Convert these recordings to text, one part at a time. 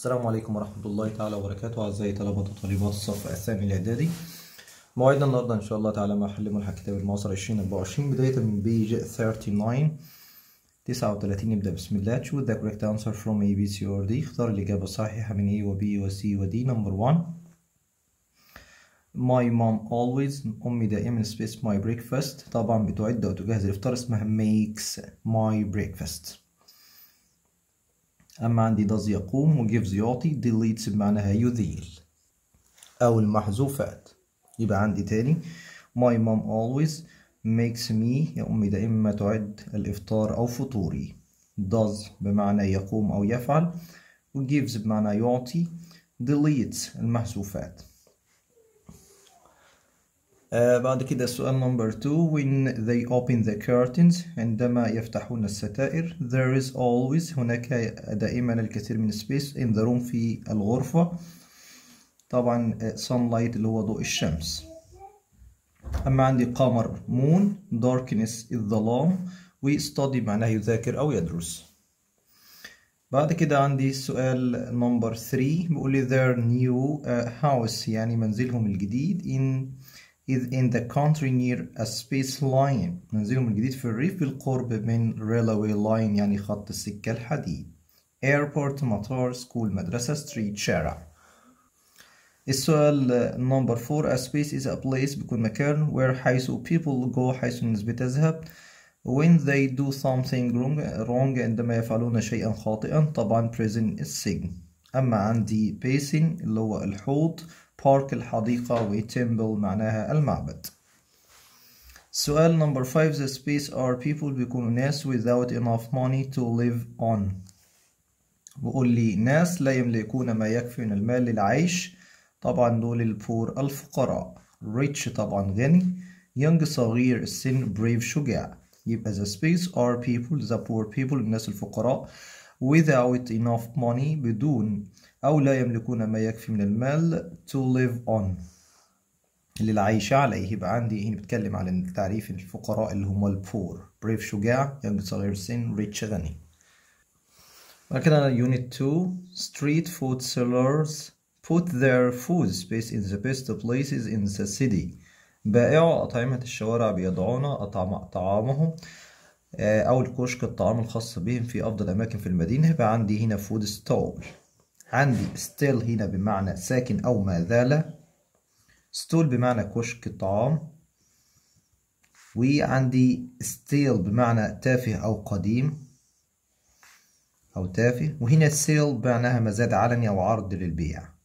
السلام عليكم ورحمة الله تعالى وبركاته أعزائي طلبة وطالبات الصف الثاني الإعدادي موعدنا النهاردة إن شاء الله تعالى مع حل ملحق كتاب المعاصر 2024 بداية من بيج 39 39 نبدأ بسم الله choose the correct answer from A B C or D اختار الإجابة الصحيحة من A و B و C و D number 1 My mom always أمي دائما space my breakfast طبعا بتعد أو تجهز الإفطار اسمها makes my breakfast أما عندي does يقوم و gives يعطي deletes بمعناها يذيل أو المحذوفات يبقى عندي تاني my mom always makes me يا أمي دائما ما تعد الإفطار أو فطوري does بمعنى يقوم أو يفعل و gives بمعنى يعطي deletes المحذوفات آه بعد كده السؤال نمبر 2 when they open the curtains عندما يفتحون الستائر there is always هناك دائما الكثير من space in the room في الغرفة طبعا sunlight اللي هو ضوء الشمس أما عندي قمر moon darkness الظلام و study معناه يذاكر أو يدرس بعد كده عندي السؤال نمبر 3 بيقول لي their new house يعني منزلهم الجديد in is in the country near a space line منزلهم الجديد في الريف بالقرب من railway line يعني خط السكة الحديد airport مطار school مدرسة street شارع السؤال نمبر 4 a space is a place بيكون مكان where حيث people go حيث الناس بتذهب when they do something wrong, wrong عندما يفعلون شيئا خاطئا طبعا prison السجن أما عندي basin اللي هو الحوض بارك الحديقة و temple معناها المعبد سؤال نمبر 5 the space are people بيكونوا ناس without enough money to live on بقول لي ناس لا يملكون ما يكفي من المال للعيش طبعا دول البور الفقراء rich طبعا غني young صغير السن brave شجاع يبقى the space are people the poor people الناس الفقراء without enough money بدون أو لا يملكون ما يكفي من المال to live on للعيش عليه يبقى عندي هنا بتكلم على التعريف الفقراء اللي هم البور brave شجاع young صغير السن rich غني بعد كده unit 2 street food sellers put their food space in the best places in the city بائعو أطعمة الشوارع يضعون طعامهم أو الكشك الطعام الخاص بهم في أفضل أماكن في المدينة يبقى عندي هنا فود ستول عندي still هنا بمعنى ساكن أو ما زال ستول بمعنى كشك الطعام وعندي still بمعنى تافه أو قديم أو تافه وهنا sale بمعناها مزاد علني أو عرض للبيع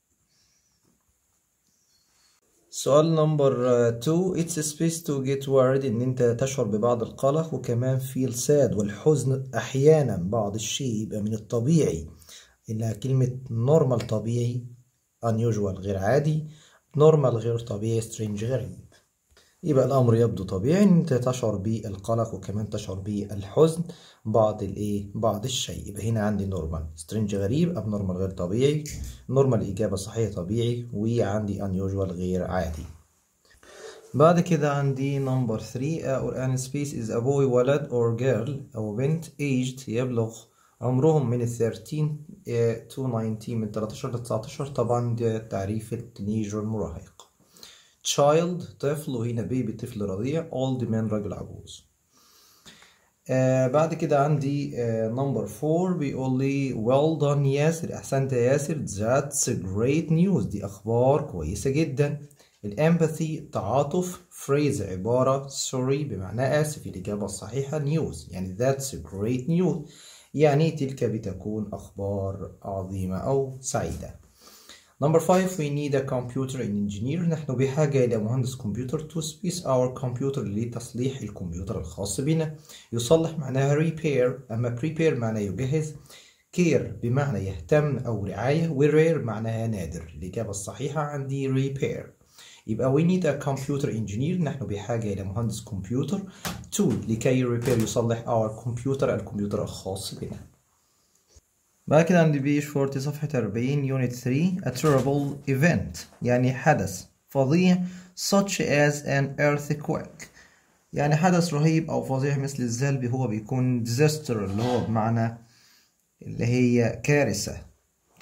سؤال نمبر 2 it's a space to get worried ان انت تشعر ببعض القلق وكمان feel sad والحزن احيانا بعض الشيء يبقى من الطبيعي انها كلمة normal طبيعي unusual غير عادي normal غير طبيعي strange غريب يبقى الامر يبدو طبيعي ان انت تشعر بالقلق وكمان تشعر بالحزن بعض الايه بعض الشيء يبقى هنا عندي نورمال سترينج غريب اب نورمال غير طبيعي نورمال اجابه صحيحه طبيعي وعندي unusual غير عادي بعد كده عندي نمبر 3 or an space is a boy ولد or girl او بنت aged يبلغ عمرهم من 13 to 19 من 13 ل 19 طبعا ده تعريف التينيجر المراهق child طفل وهنا بيبي طفل رضيع old man رجل عجوز آه بعد كده عندي نمبر آه 4 بيقول لي well done ياسر احسنت يا ياسر that's great news دي اخبار كويسه جدا الامباثي تعاطف phrase عباره sorry بمعنى اسف الاجابه الصحيحه news يعني that's great news يعني تلك بتكون اخبار عظيمه او سعيده Number five, we need a computer engineer. نحن بحاجة إلى مهندس كمبيوتر to space our computer لتصليح الكمبيوتر الخاص بنا. يصلح معناها repair، أما prepare معناه يجهز. care بمعنى يهتم أو رعاية، و rare معناها نادر. الإجابة الصحيحة عندي repair. يبقى we need a computer engineer. نحن بحاجة إلى مهندس كمبيوتر to لكي repair يصلح our computer الكمبيوتر الخاص بنا. بعد كده عندي بيج 40 صفحة 40 يونت 3 a terrible event يعني حدث فظيع such as an earthquake يعني حدث رهيب أو فظيع مثل الزلب هو بيكون disaster اللي هو بمعنى اللي هي كارثة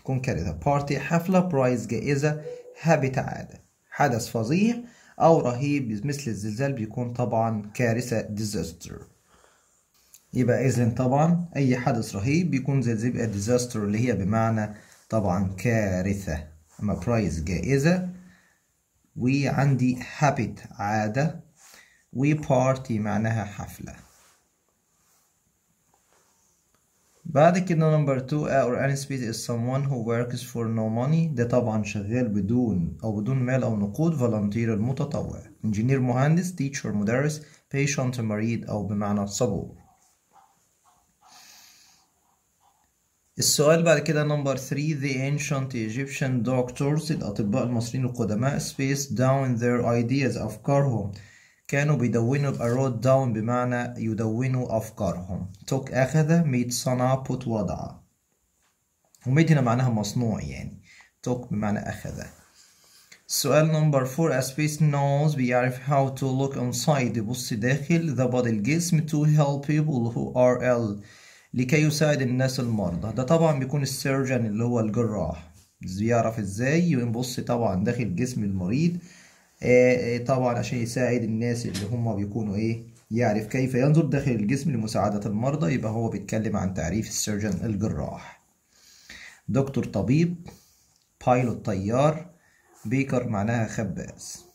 تكون كارثة بارتي حفلة برايز جائزة هابت عادة حدث فظيع أو رهيب مثل الزلزال بيكون طبعا كارثة disaster يبقى إذن طبعا أي حدث رهيب بيكون زلزال يبقى disaster اللي هي بمعنى طبعا كارثة أما برايز جائزة وعندي habit عادة وبارتي معناها حفلة بعد كده نمبر 2 or any speech is someone who works for no money ده طبعا شغال بدون أو بدون مال أو نقود volunteer المتطوع engineer مهندس teacher مدرس patient مريض أو بمعنى صبور السؤال بعد كده نمبر 3 the ancient Egyptian doctors الأطباء المصريين القدماء spaced down their ideas أفكارهم كانوا بيدونوا يبقى wrote down بمعنى يدونوا أفكارهم took أخذ made صنع put وضع وميد هنا معناها مصنوع يعني took بمعنى أخذ السؤال نمبر 4 a space knows بيعرف how to look inside يبص داخل the body الجسم to help people who are ill لكي يساعد الناس المرضى ده طبعا بيكون السيرجن اللي هو الجراح بيعرف ازاي يبص طبعا داخل جسم المريض طبعا عشان يساعد الناس اللي هم بيكونوا ايه يعرف كيف ينظر داخل الجسم لمساعدة المرضى يبقى هو بيتكلم عن تعريف السيرجن الجراح دكتور طبيب بايلوت طيار بيكر معناها خباز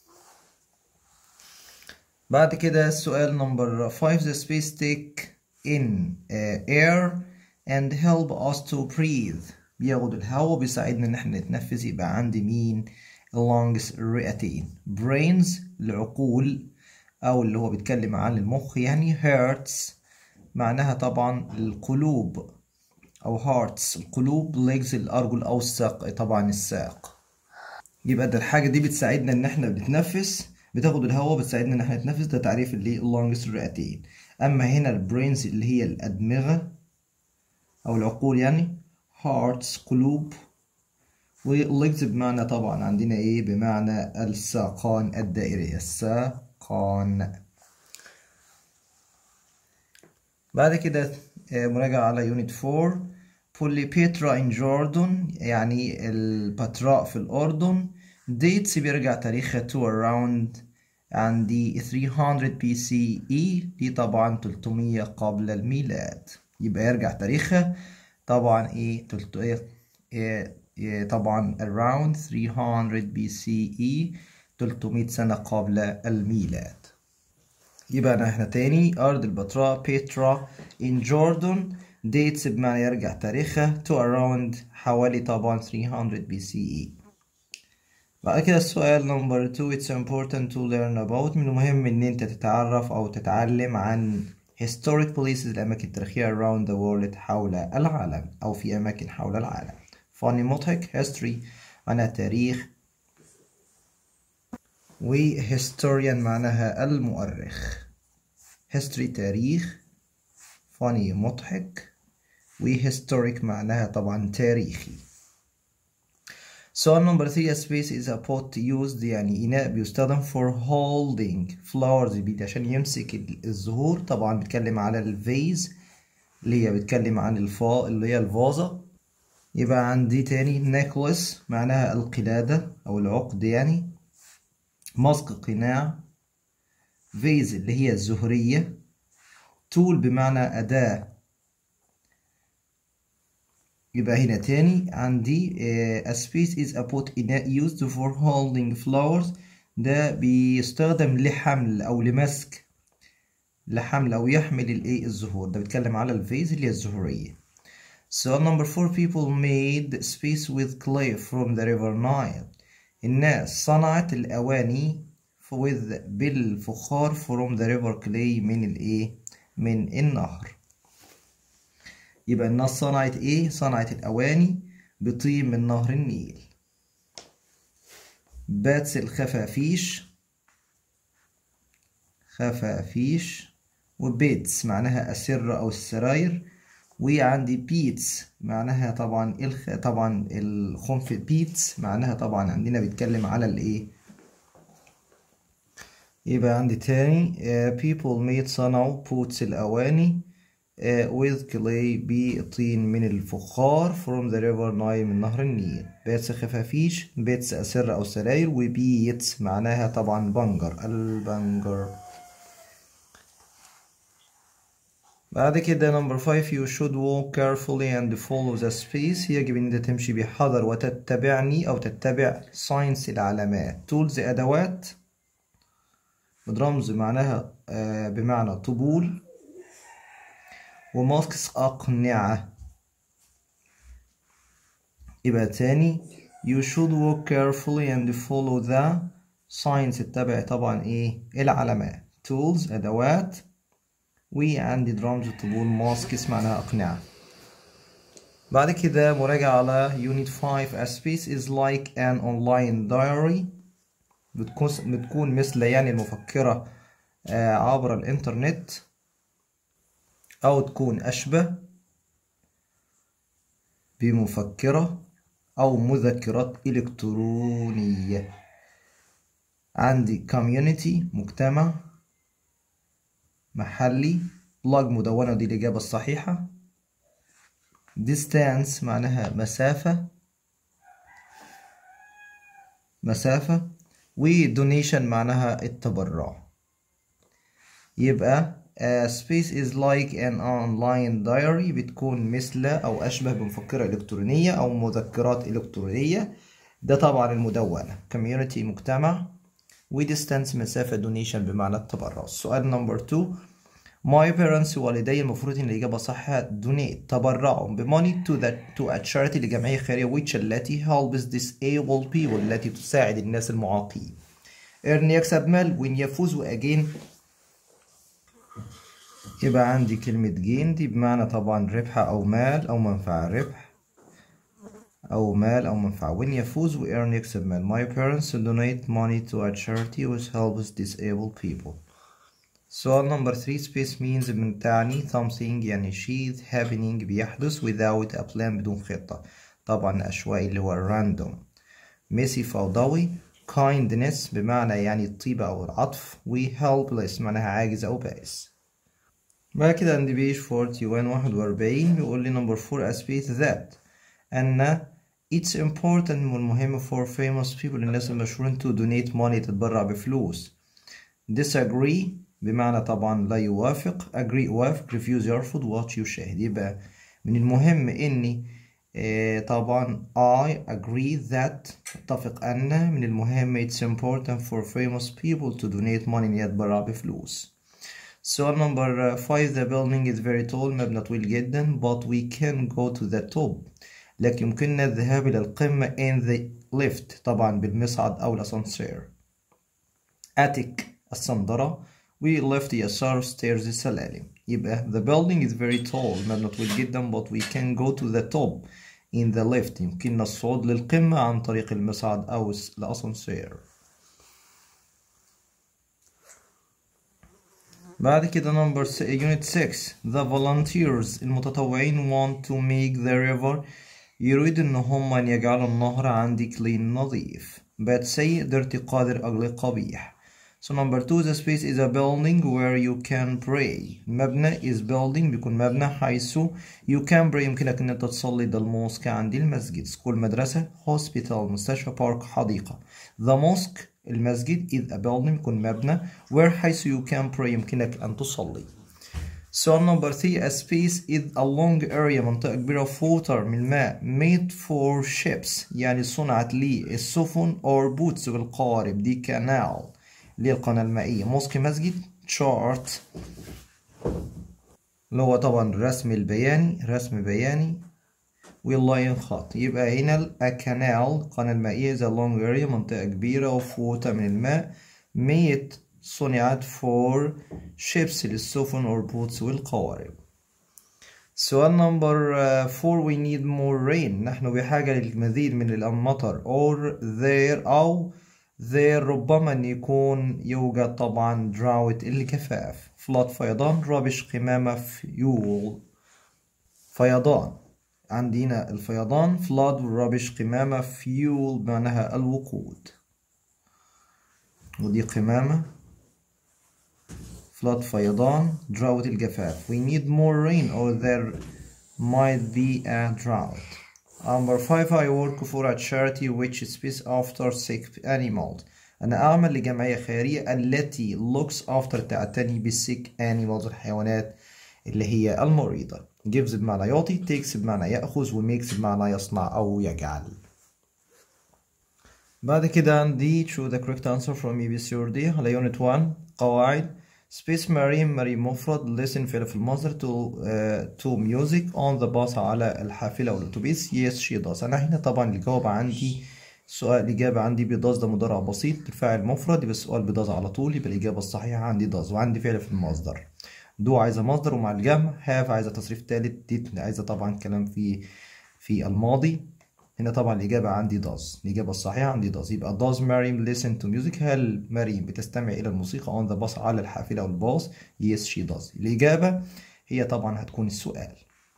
بعد كده السؤال نمبر 5 the space take in uh, air and help us to breathe بياخد الهواء بيساعدنا ان احنا نتنفس يبقى عندي مين lungs الرئتين brains العقول او اللي هو بيتكلم عن المخ يعني hearts معناها طبعا القلوب او hearts القلوب legs الارجل او الساق طبعا الساق يبقى ده الحاجه دي بتساعدنا ان احنا بنتنفس بتاخد الهواء بتساعدنا ان احنا نتنفس ده تعريف اللي lungs الرئتين اما هنا البرينز اللي هي الادمغه او العقول يعني hearts قلوب وليجز بمعنى طبعا عندنا ايه بمعنى الساقان الدائرية الساقان بعد كده مراجعة على يونت 4 بوليبيترا ان جوردن يعني البتراء في الأردن ديتس بيرجع تاريخها to around عندي 300 بي سي اي دي طبعا 300 قبل الميلاد يبقى يرجع تاريخها طبعا ايه 300 إيه طبعا around 300 بي سي اي 300 سنة قبل الميلاد يبقى أنا احنا تاني أرض البتراء بيترا in Jordan dates بمعنى يرجع تاريخها to around حوالي طبعا 300 بي سي اي بعد كده السؤال نمبر 2 it's important to learn about من المهم ان انت تتعرف او تتعلم عن historic places الاماكن التاريخية around the world حول العالم او في اماكن حول العالم funny مضحك history معناها تاريخ و historian معناها المؤرخ history تاريخ funny مضحك و historic معناها طبعا تاريخي سؤال نمبر 3 space is a pot used يعني إناء بيستخدم for holding flowers بيدي عشان يمسك الزهور طبعا بيتكلم على الفيز اللي هي بيتكلم عن الفا اللي هي الفازة يبقى عندي تاني necklace معناها القلادة أو العقد يعني ماسك قناع فيز اللي هي الزهرية tool بمعنى أداة يبقى هنا تاني عندي a space is a pot إناء used for holding flowers ده بيستخدم لحمل أو لمسك لحمل أو يحمل الإيه الزهور ده بيتكلم على الفيز اللي هي الزهرية So number four people made space with clay from the river Nile الناس صنعت الأواني with بالفخار from the river clay من الإيه من النهر يبقى الناس صنعت ايه صنعت الاواني بطين من نهر النيل باتس الخفافيش خفافيش وبيتس معناها أسرة أو السراير وعندي بيتس معناها طبعا الخ... طبعا الخنف بيتس معناها طبعا عندنا بيتكلم على الايه يبقى عندي تاني uh, people made صنعوا بوتس الأواني with clay بطين من الفخار from the river Nile من نهر النيل بيتس خفافيش بيتس أسرة أو سراير وبيتس معناها طبعا بنجر البنجر بعد كده نمبر 5 you should walk carefully and follow the space يجب ان انت تمشي بحذر وتتبعني او تتبع signs العلامات tools ادوات drums معناها آه بمعنى طبول وماسكس أقنعة يبقى تاني you should walk carefully and follow the signs اتبع طبعا ايه العلامات tools أدوات وعندي درامز طبول ماسكس معناها أقنعة بعد كده مراجعة على unit 5 a space is like an online diary بتكون بتكون مثل يعني المفكرة عبر الإنترنت أو تكون أشبه بمفكرة أو مذكرات إلكترونية عندي community مجتمع محلي blog مدونة دي الإجابة الصحيحة distance معناها مسافة مسافة و donation معناها التبرع يبقى a space is like an online diary بتكون مثل أو أشبه بمفكرة إلكترونية أو مذكرات إلكترونية ده طبعا المدونة community مجتمع و distance مسافة donation بمعنى التبرع السؤال نمبر 2 My parents والدي المفروض ان الاجابه صح donate تبرعوا بموني to the to a charity لجمعيه خيريه which التي helps disabled people التي تساعد الناس المعاقين earn يكسب مال وين يفوز واجين يبقى عندي كلمة جين دي بمعنى طبعا ربح أو مال أو منفعة ربح أو مال أو منفعة when يفوز و earn يكسب مال my parents donate money to a charity which helps disabled people سؤال نمبر 3 space means من تعني something يعني شيء happening بيحدث without a plan بدون خطة طبعا عشوائي اللي هو random ميسي فوضوي kindness بمعنى يعني الطيبة أو العطف و helpless معناها عاجز أو بائس بعد كده عندي بيج 41 41 بيقول لي نمبر 4 a space that أن it's important والمهم for famous people الناس المشهورين to donate money تتبرع بفلوس disagree بمعنى طبعا لا يوافق agree يوافق refuse يرفض watch يشاهد يبقى من المهم اني آه طبعا I agree that اتفق ان من المهم it's important for famous people to donate money ان يتبرع بفلوس سؤال نمبر 5 the building is very tall مبنى طويل جدا but we can go to the top لكن يمكننا الذهاب إلى القمة in the lift طبعا بالمصعد أو الأسانسير attic الصندرة we left يسار stairs السلالم يبقى the building is very tall مبنى طويل جدا but we can go to the top in the lift يمكننا الصعود للقمة عن طريق المصعد أو الأسانسير بعد كده number unit 6 the volunteers المتطوعين want to make the river يريد ان هم ان يجعلوا النهر عندي clean نظيف bad سيء dirty قادر ugly قبيح So number two, the space is a building where you can pray. مبنى is building بيكون مبنى حيث you can pray يمكنك ان انت تصلي ده الموسك عندي المسجد سكول مدرسة hospital مستشفى بارك حديقة the mosque المسجد is a building بيكون مبنى where حيث you can pray يمكنك ان تصلي So number three, a space is a long area منطقة كبيرة of water من الماء made for ships يعني صنعت للسفن or boats بالقوارب دي canal للقناة المائية موسك مسجد chart اللي هو طبعا الرسم البياني رسم بياني واللاين خط يبقى هنا a canal القناة المائية the long area منطقة كبيرة of water من الماء made صنعت for ships للسفن or boats والقوارب سؤال نمبر 4 we need more rain نحن بحاجة للمزيد من المطر or there أو there ربما أن يكون يوجد طبعا drought الجفاف flood فيضان rubbish قمامة fuel فيضان عندنا الفيضان flood rubbish قمامة fuel معناها الوقود ودي قمامة flood فيضان drought الجفاف we need more rain or there might be a drought number five I work for a charity which speaks after sick animals أنا أعمل لجمعية خيرية التي looks after تعتني بالsick animals الحيوانات اللي هي المريضة gives بمعنى يعطي takes بمعنى يأخذ و makes بمعنى يصنع أو يجعل بعد كده عندي choose the correct answer from ABC or D على unit 1 قواعد space marine marine مفرد listen فعل في المصدر to uh, to music on the bus على الحافلة أو الأتوبيس yes she does أنا هنا طبعا الجواب عندي السؤال الإجابة عندي بداز ده مضارع بسيط الفاعل مفرد يبقى السؤال بداز على طول يبقى الإجابة الصحيحة عندي داز وعندي فعل في المصدر دو عايزة مصدر ومع الجمع هاف عايزة تصريف تالت ديت عايزة طبعا كلام في في الماضي هنا طبعا الإجابة عندي داز الإجابة الصحيحة عندي داز يبقى does مريم listen to music هل مريم بتستمع إلى الموسيقى on the bus على الحافلة أو الباص yes she does الإجابة هي طبعا هتكون السؤال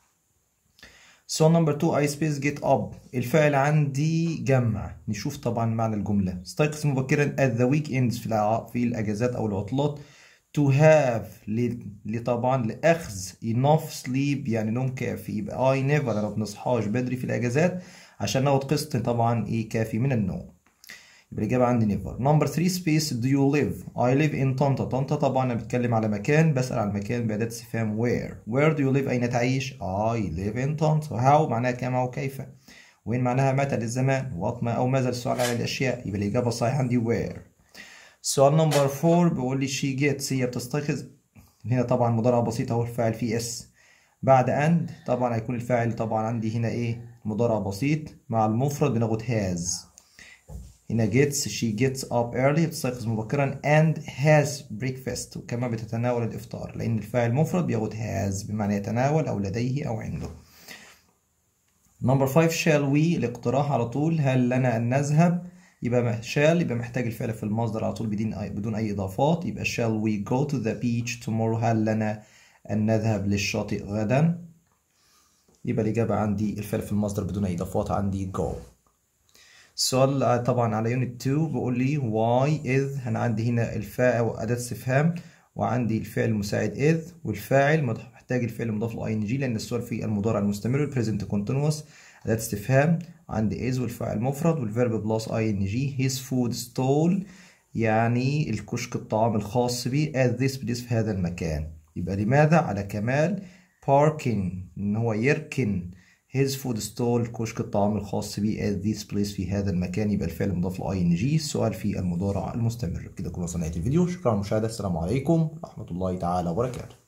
So number two I space get up الفعل عندي جمع نشوف طبعا معنى الجملة استيقظ مبكرا at the weekends في الع... في الأجازات أو العطلات to have ل... طبعا لأخذ enough sleep يعني نوم كافي يبقى I never أنا ما بنصحاش بدري في الأجازات عشان ناخد قسط طبعا إيه كافي من النوم يبقى الإجابة عندي never number three space do you live I live in طنطا طنطا طبعا أنا بتكلم على مكان بسأل على المكان بأداة استفهام where where do you live أين تعيش I live in طنطا how معناها كما وكيف وين معناها متى للزمان what ما أو ماذا السؤال عن الأشياء يبقى الإجابة الصحيحة عندي where سؤال نمبر 4 بيقول لي she gets هي بتستيقظ هنا طبعا مضارع بسيط أهو الفاعل فيه اس بعد and طبعا هيكون الفاعل طبعا عندي هنا إيه مضارع بسيط مع المفرد بناخد has هنا gets she gets up early بتستيقظ مبكرا and has breakfast وكمان بتتناول الإفطار لأن الفاعل مفرد بياخد has بمعنى يتناول أو لديه أو عنده نمبر 5 shall we الاقتراح على طول هل لنا أن نذهب يبقى shall يبقى محتاج الفعل في المصدر على طول بدون أي بدون أي إضافات يبقى shall we go to the beach tomorrow هل لنا أن نذهب للشاطئ غدا يبقى الإجابة عندي الفعل في المصدر بدون أي إضافات عندي go السؤال طبعا على يونت 2 بيقول لي why is انا عندي هنا الفاعل واداه استفهام وعندي الفعل المساعد is والفاعل محتاج الفعل المضاف له ing لان السؤال فيه المضارع المستمر present continuous اداه استفهام عندي is والفاعل مفرد والفيرب بلس ing his food stall يعني الكشك الطعام الخاص بي at this place في هذا المكان يبقى لماذا على كمال parking ان هو يركن his food stall كشك الطعام الخاص بي at this place في هذا المكان يبقى الفعل مضاف ل ing السؤال في المضارع المستمر كده كنا وصلنا نهاية الفيديو شكرا على المشاهدة السلام عليكم ورحمة الله تعالى وبركاته